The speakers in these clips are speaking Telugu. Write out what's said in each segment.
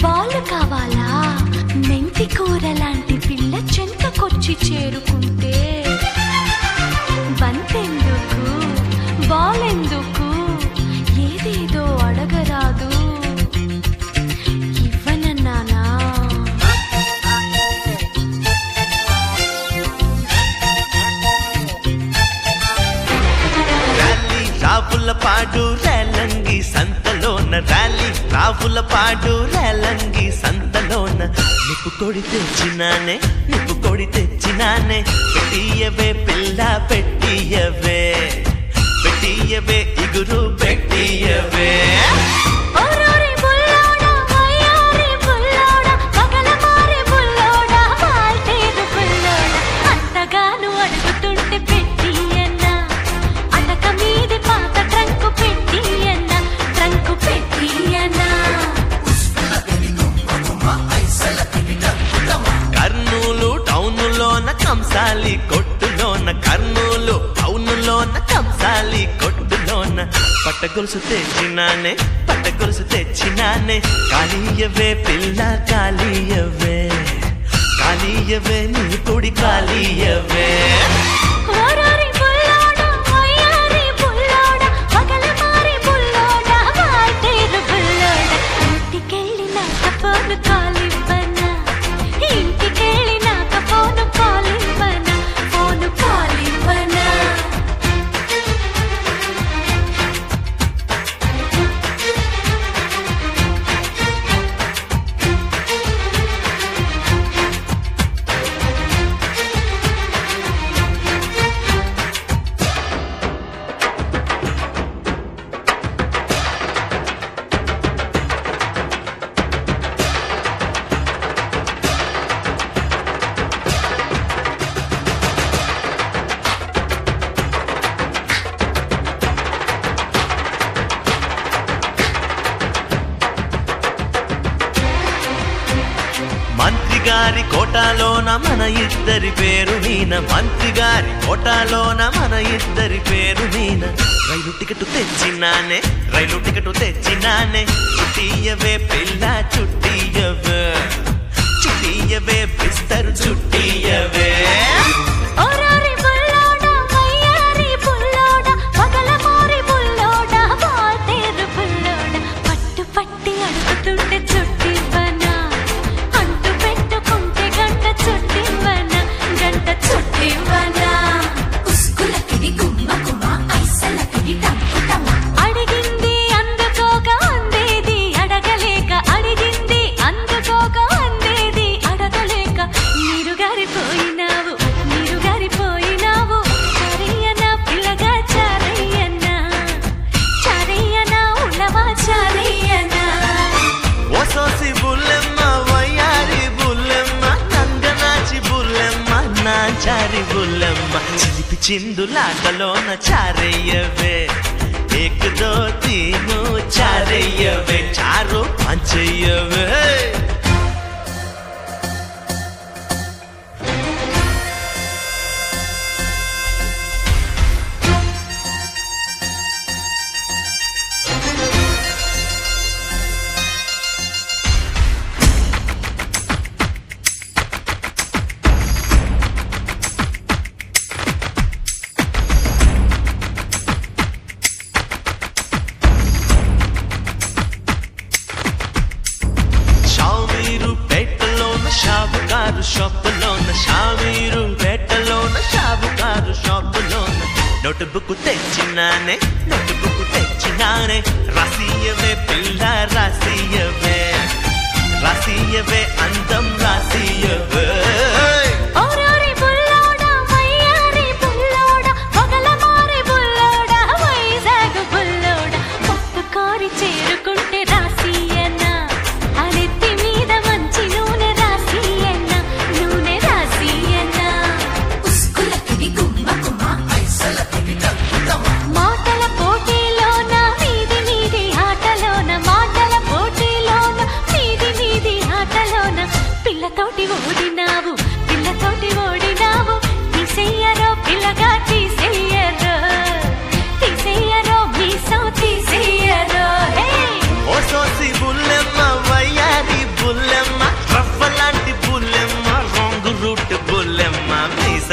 బాలు కావాలా మెంతి కూర లాంటి పిల్ల చెంతకొచ్చి చేరుకుంటే బంతెందుకు బాలెందుకు ఏదేదో అడగరాదు ఇవ్వనన్నానా ర్యాలీ రావుల పాడు రేలంగి సంతలోన ర్యాలీ రావుల పాడు రేలంగి సంతలోన నిప్పు కొడి తెచ్చినానే నిప్పు కొడి తెచ్చినానే పెట్టియవే పిల్ల పెట్టియవే పెట్టియవే ఇగురు పెట్టియవే ఓరోరి బుల్లోడా వయ్యారి బుల్లోడా పగలమారి బుల్లోడా వాల్తేరు బుల్లోడా అంతగాను అడుగుతుంటే పెట్టియన్న అటక మీది పాత ట్రంకు పెట్టియన్న ట్రంకు పెట్టియన్న కర్నూలు టౌనులోన కంసాలి కొట్టులోన కర్నూలు టౌనులోన కంసాలి కొట్టులోన పట్ట గొలుసు తెచ్చినానే పట్ట గొలుసు తెచ్చినానే కాళీయవే పిల్ల కాళీయవే కాళీయవే నీ పొడి కాళీయవే ఓరోరి బుల్లోడా వయ్యారి బుల్లోడా పగలమారి బుల్లోడా వాల్తేరు బుల్లోడా ఇంటికెళ్ళినాక ఫోను కాలివ్వనా ఇంటికెళ్ళినాక ఫోను కాలివ్వనా ఫోను కాలివ్వనా మంత్రి గారి కోటాలోన మన ఇద్దరి పేరు మీన మంత్రి గారి కోటాలోన మన ఇద్దరి పేరు మీన రైలు టికెట్ తెచ్చినానే రైలు టికెట్ తెచ్చినానే చుట్టియవే పిల్ల చుట్టియవే చుట్టియవే బిస్తరు చుట్టియవే ఓరోరి బుల్లోడా వయ్యారి బుల్లోడా పగలమారి బుల్లోడా వాల్తేరు బుల్లోడా పట్టు పట్టి అడుగుతుంటే చుట్టివ్వనా అంటు పెట్టుకుంటే గంట చుట్టివ్వనా గంట చుట్టివ్వనా అడిగింది అందుకోగా అందేది అడగలేక అడిగింది అందుకోగా అందేది అడగలేక నీరు గారిపోయినావు నీరు గారిపోయినావు చారయ్యనా పిల్లగా చారయ్యనా చారయ్యనా ఉన్నవా చారయ్యనా ఓసోసి బుల్లెమ్మ వయ్యారి బుల్లెమ్మ నంగనాచి బుల్లెమ్మ నాచారి బుల్లెమ్మ చిలిపి చిందులాటలోన చారయ్యవే ఏక్ దో తీను చారయ్యవే చారు పంచయ్యవే షామీరు పెట్టలోన షాపుకారు షాపులోన షామీరు పెట్టలోన షాపుకారు షాపులోన నోట్ బుక్ తెచ్చినానే నోట్ బుక్ తెచ్చినానే రాసియవే పిల్ల రాసియవే రాసియవే అందం రాసియవే ఓరోరి బుల్లోడా వయ్యారి బుల్లోడా పగలమారి బుల్లోడా వైజాగ్ బుల్లోడా పప్పు కారి చేరుకుంటే రాసియన్నా అరెత్తి మీద మంచి నూనె రాసియన్నా నూనె రాసియన్నా మాటల పోటీలోన మీది మీది ఆటలోన మాటల పోటీలోన మీది మీది ఆటలోన పిల్లతోటి ఓడినావు పిల్లతోటి ఓడినావు తీసేయరో పిల్లగా తీసేయరో తీసేయరో మీసం తీసేయరో హే ఓసోసి బుల్లెమ్మ వయ్యారి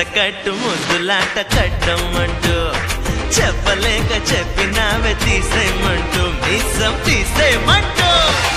కట్టు ముద్దులాట కట్టమంటూ చెప్పలేక చెప్పినావే తీసేయమంటూ మీసం తీసేయమంటూ